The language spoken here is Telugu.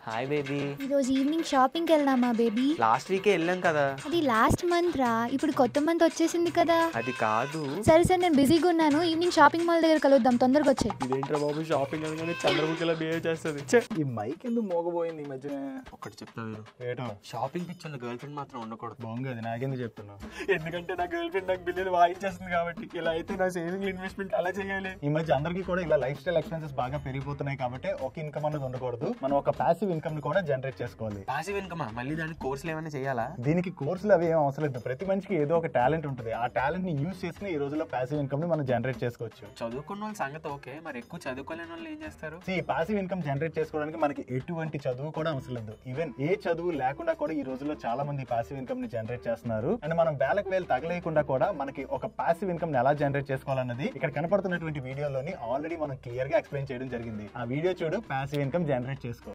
హాయ్ బేబీ ఈరోజు ఈవినింగ్ షాపింగ్కి వెళ్దామా బేబీ లాస్ట్ వీకే వెళ్ళాం కదా అది లాస్ట్ మంత్ రా ఇప్పుడు కొత్త మంత్ వచ్చేసింది కదా అది కాదు సరే సరే నేను బిజీగా ఉన్నాను ఈవినింగ్ షాపింగ్ మాల్ దగ్గర కలుద్దాం తొందరగా వచ్చాయి ఇదేంట్రా బాబు షాపింగ్ అనగానే చంద్రముఖిలా బిహేవ్ చేస్తుంది ఈ మైక్ ఎందుకు మోగబోయింది ఈ మధ్య ఒకటి చెప్తా మీరు ఏటో షాపింగ్ పిచ్చర్ గర్ల్ ఫ్రెండ్ మాత్రం ఉండకూడదు బాగుంది అది నాకెందుకు చెప్తున్నావు ఎందుకంటే నా గర్ల్ ఫ్రెండ్ నాకు బిల్లులు వాయించేస్తుంది కాబట్టి ఇలా అయితే నా సేవింగ్ ఇన్వెస్ట్మెంట్ అలా చేయాలి ఈ మధ్య అందరికీ కూడా ఇలా లైఫ్ స్టైల్ ఎక్స్పెన్సెస్ బాగా పెరిగిపోతున్నాయి కాబట్టి ఒక ఇన్కమ్ అనేది ఉండకూడదు మనం ఒక ప్యాసివ్ ఇన్కమ్ ని కూడా జనరేట్ చేసుకోవాలి పాసివ్ ఇన్కమా మళ్ళీ దానికి కోర్సులు ఏమైనా చేయాలా దీనికి కోర్సులు అవి ఏం అవసరం లేదు ప్రతి మనిషికి ఏదో ఒక టాలెంట్ ఉంటుంది ఆ టాలెంట్ ని యూస్ చేసుకుని ఈ రోజుల్లో ప్యాసివ్ ఇన్కమ్ ని మనం జనరేట్ చేసుకోవచ్చు చదువుకున్న వాళ్ళ సంగతి ఓకే మరి ఎక్కువ చదువుకోలేని వాళ్ళు ఏం చేస్తారు ఈ పాసివ్ ఇన్కమ్ జనరేట్ చేసుకోవడానికి మనకి ఎటువంటి చదువు కూడా అవసరం లేదు ఈవెన్ ఏ చదువు లేకుండా కూడా ఈ రోజుల్లో చాలా మంది పాసివ్ ఇన్కమ్ ని జనరేట్ చేస్తున్నారు అండ్ మనం వేలకు వేలు తగలేయకుండా కూడా మనకి ఒక పాసివ్ ఇన్కమ్ ని ఎలా జనరేట్ చేసుకోవాలన్నది ఇక్కడ కనపడుతున్నటువంటి వీడియోలోని ఆల్రెడీ మనం క్లియర్ గా ఎక్స్ప్లెయిన్ చేయడం జరిగింది ఆ వీడియో చూడు పాసివ్ ఇన్కమ్ జనరేట్ చేసుకో